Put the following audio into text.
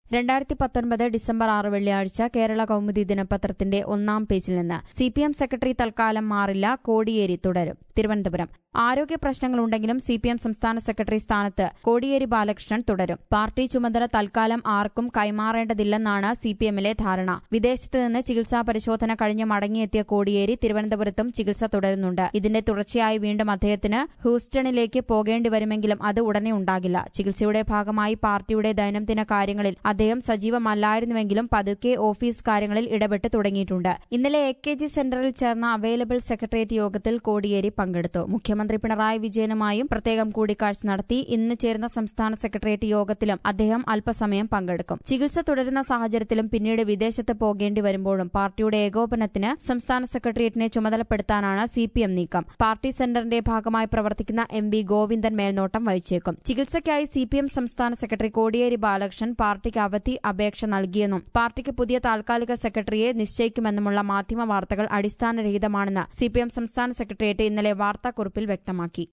രണ്ടായിരത്തി പത്തൊൻപത് ഡിസംബർ ആറ് വെള്ളിയാഴ്ച കേരള കൗമുദി ദിനപത്രത്തിന്റെ ഒന്നാം പേജിൽ നിന്ന് സി പി എം സെക്രട്ടറി തൽക്കാലം മാറില്ല കോടിയേരി തുടരും തിരുവനന്തപുരം ആരോഗ്യ പ്രശ്നങ്ങളുണ്ടെങ്കിലും സി പി എം സംസ്ഥാന സെക്രട്ടറി സ്ഥാനത്ത് കോടിയേരി ബാലകൃഷ്ണൻ തുടരും പാർട്ടി ചുമതല തൽക്കാലം ആർക്കും കൈമാറേണ്ടതില്ലെന്നാണ് സി പി എമ്മിലെ ധാരണ വിദേശത്ത് നിന്ന് ചികിത്സാ പരിശോധന കഴിഞ്ഞ് മടങ്ങിയെത്തിയ കോടിയേരി തിരുവനന്തപുരത്തും ചികിത്സ തുടരുന്നുണ്ട് ഇതിന്റെ തുടർച്ചയായി വീണ്ടും അദ്ദേഹത്തിന് ഹൂസ്റ്റണിലേക്ക് പോകേണ്ടി വരുമെങ്കിലും അത് ഉടനെ ഉണ്ടാകില്ല ചികിത്സയുടെ ഭാഗമായി പാർട്ടിയുടെ ദൈനംദിന കാര്യങ്ങളിൽ അദ്ദേഹം സജീവമല്ലായിരുന്നുവെങ്കിലും പതുക്കെ ഓഫീസ് കാര്യങ്ങളിൽ ഇടപെട്ട് തുടങ്ങിയിട്ടുണ്ട് ഇന്നലെ എ കെ ജി സെന്ററിൽ ചേർന്ന അവൈലബിൾ സെക്രട്ടേറിയറ്റ് യോഗത്തിൽ കോടിയേരി പങ്കെടുത്തു മുഖ്യമന്ത്രി പിണറായി വിജയനുമായും പ്രത്യേകം കൂടിക്കാഴ്ച നടത്തി ഇന്ന് ചേർന്ന സംസ്ഥാന സെക്രട്ടേറിയറ്റ് യോഗത്തിലും അദ്ദേഹം അല്പസമയം പങ്കെടുക്കും ചികിത്സ തുടരുന്ന സാഹചര്യത്തിലും പിന്നീട് വിദേശത്ത് പോകേണ്ടി വരുമ്പോഴും പാർട്ടിയുടെ ഏകോപനത്തിന് സംസ്ഥാന സെക്രട്ടേറിയറ്റിനെ ചുമതലപ്പെടുത്താനാണ് സി പി എം നീക്കം പാർട്ടി സെന്ററിന്റെ ഭാഗമായി പ്രവർത്തിക്കുന്ന എം വി ഗോവിന്ദൻ മേൽനോട്ടം വഹിച്ചേക്കും ചികിത്സയ്ക്കായി സി പി എം സംസ്ഥാന സെക്രട്ടറി കോടിയേരി ബാലകൃഷ്ണൻ പാർട്ടിക്ക് അവധി അപേക്ഷ നൽകിയെന്നും പാർട്ടിക്ക് പുതിയ താൽക്കാലിക സെക്രട്ടറിയെ നിശ്ചയിക്കുമെന്നുമുള്ള മാധ്യമ വാർത്തകൾ അടിസ്ഥാനരഹിതമാണെന്ന് സി പി എം സംസ്ഥാന സെക്രട്ടേറിയറ്റ് ഇന്നലെ വാർത്താക്കുറിപ്പിൽ വ്യക്തമാക്കി